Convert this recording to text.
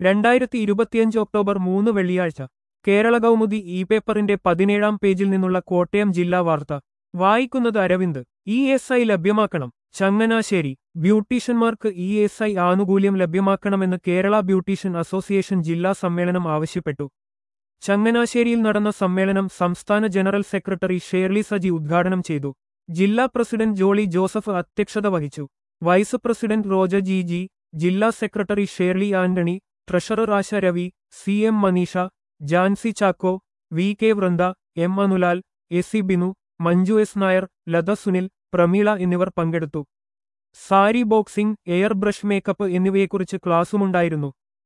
രണ്ടായിരത്തി ഇരുപത്തിയഞ്ച് ഒക്ടോബർ മൂന്ന് വെള്ളിയാഴ്ച കേരള കൗമുദി ഇ പേപ്പറിന്റെ പതിനേഴാം പേജിൽ നിന്നുള്ള കോട്ടയം ജില്ലാ വാർത്ത വായിക്കുന്നത് അരവിന്ദ് ഇ എസ് ഐ ലഭ്യമാക്കണം ചങ്ങനാശ്ശേരി ബ്യൂട്ടീഷ്യന്മാർക്ക് ഇ എസ് ഐ ആനുകൂല്യം ലഭ്യമാക്കണമെന്ന് കേരള ബ്യൂട്ടീഷ്യൻ അസോസിയേഷൻ ജില്ലാ സമ്മേളനം ആവശ്യപ്പെട്ടു ചങ്ങനാശ്ശേരിയിൽ നടന്ന സമ്മേളനം സംസ്ഥാന ജനറൽ സെക്രട്ടറി ഷേർലി സജി ഉദ്ഘാടനം ചെയ്തു ജില്ലാ പ്രസിഡന്റ് ജോളി ജോസഫ് അധ്യക്ഷത വഹിച്ചു vice president Roja G G ജില്ലാ secretary Shirley Antony treasurer Asha Ravi C M Manisha Jancy Chacko V K Vrinda M Anulal A C Binu Manju S Nair Latha Sunil Pramila എന്നിവർ പങ്കെടുത്തു sari boxing air brush makeup എന്നിവയെക്കുറിച്ച് ക്ലാസുമുണ്ടായിരുന്നു